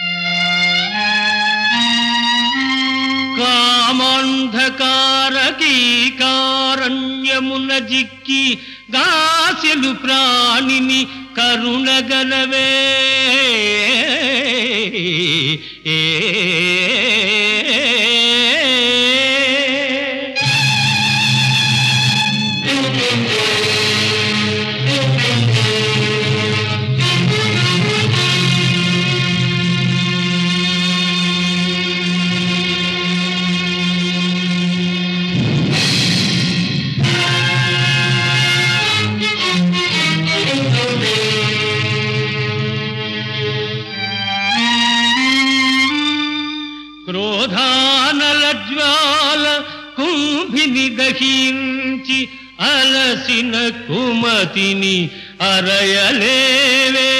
కామాంధకారకీకారణ్యమున జిక్కి గాసెలు ప్రాణిని కరుణగలవే ఏ క్రోధానల జ్వాల కుంభిని దహించి అలసిన కుమతిని అరయలేవే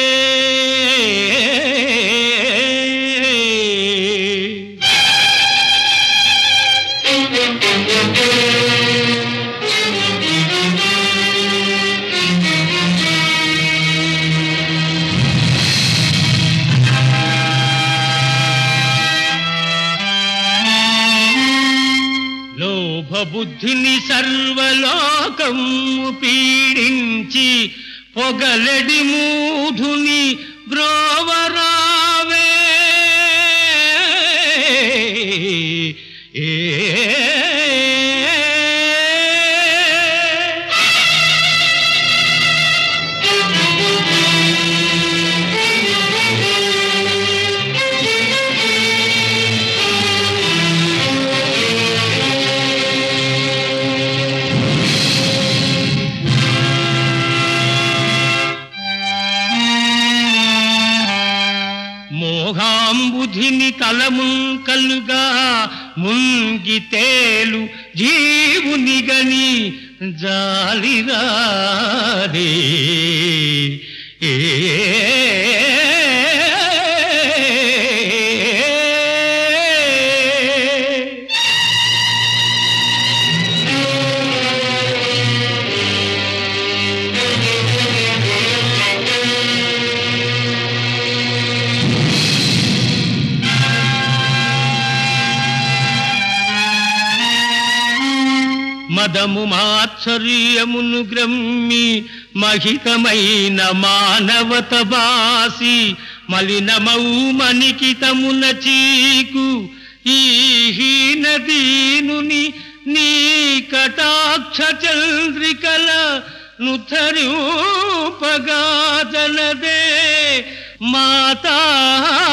లోభబుద్ధిని సర్వలోకము పీడించి పొగలెడి మూఢుని బ్రోవరావే ఏ మోహాంబుధిని తలముంకలుగా ముంగి తేలు జీవుని గని జాలిరాదే ఏ మదము మాత్సర్యమును గ్రమ్మి మహితమైన మానవత బాసి మలినమౌ మణికితమున చీకు ఈ హీన దీనుని నీ కటాక్ష చంద్రికల నుథరూపగాదనదే మాతా